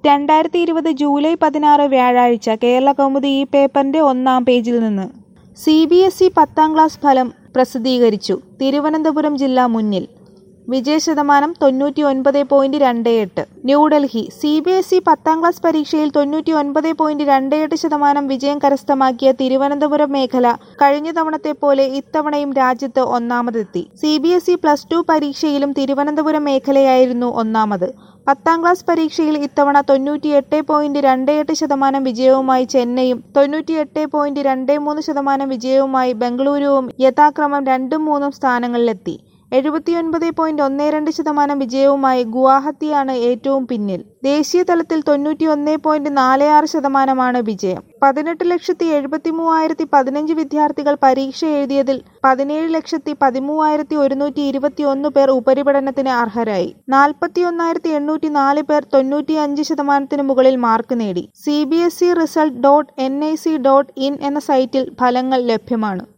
രണ്ടായിരത്തി ഇരുപത് ജൂലൈ പതിനാറ് വ്യാഴാഴ്ച കേരളകൗമുദി ഈ പേപ്പറിന്റെ ഒന്നാം പേജിൽ നിന്ന് സി ബി എസ് ഇ പത്താം ക്ലാസ് ഫലം പ്രസിദ്ധീകരിച്ചു തിരുവനന്തപുരം ജില്ല മുന്നിൽ വിജയശതമാനം തൊണ്ണൂറ്റി ഒൻപത് പോയിന്റ് രണ്ട് എട്ട് New Delhi C B S E പത്താം ക്ലാസ് പരീക്ഷയിൽ തൊണ്ണൂറ്റി ഒൻപത് പോയിന്റ് രണ്ട് എട്ട് ശതമാനം വിജയം കരസ്ഥമാക്കിയ തിരുവനന്തപുരം മേഖല കഴിഞ്ഞ തവണത്തെ പോലെ ഇത്തവണയും രാജ്യത്ത് ഒന്നാമതെത്തി C B S E plus two പരീക്ഷയിലും തിരുവനന്തപുരം മേഖലയായിരുന്നു ഒന്നാമത് പത്താം ക്ലാസ് പരീക്ഷയിൽ ഇത്തവണ തൊണ്ണൂറ്റിയെട്ട് പോയിന്റ് രണ്ട് എട്ട് ശതമാനം വിജയവുമായി ചെന്നൈയും തൊണ്ണൂറ്റിയെട്ട് പോയിന്റ് രണ്ട് മൂന്ന് ശതമാനം വിജയവുമായി ബംഗളൂരുവും യഥാക്രമം രണ്ടും മൂന്നും സ്ഥാനങ്ങളിലെത്തി എഴുപത്തിയൊൻപത് പോയിന്റ് ഒന്ന് രണ്ട് ശതമാനം വിജയവുമായി ഗുവാഹത്തിയാണ് ഏറ്റവും പിന്നിൽ ദേശീയ തലത്തിൽ തൊണ്ണൂറ്റി ഒന്ന് പോയിന്റ് നാല് ആറ് ശതമാനമാണ് വിജയം പതിനെട്ട് ലക്ഷത്തി എഴുപത്തി മൂവായിരത്തി പതിനഞ്ച് വിദ്യാർത്ഥികൾ പരീക്ഷ എഴുതിയതിൽ പതിനേഴ് ലക്ഷത്തി പതിമൂവായിരത്തി ഒരുന്നൂറ്റി ഇരുപത്തി ഒന്ന് പേർ ഉപരിപഠനത്തിന് അർഹരായി നാൽപ്പത്തി ഒന്നായിരത്തി എണ്ണൂറ്റി നാല് പേർ തൊണ്ണൂറ്റി അഞ്ച് ശതമാനത്തിന് മുകളിൽ മാർക്ക് നേടി C B S E result dot N I C dot in എന്ന സൈറ്റിൽ ഫലങ്ങൾ ലഭ്യമാണ്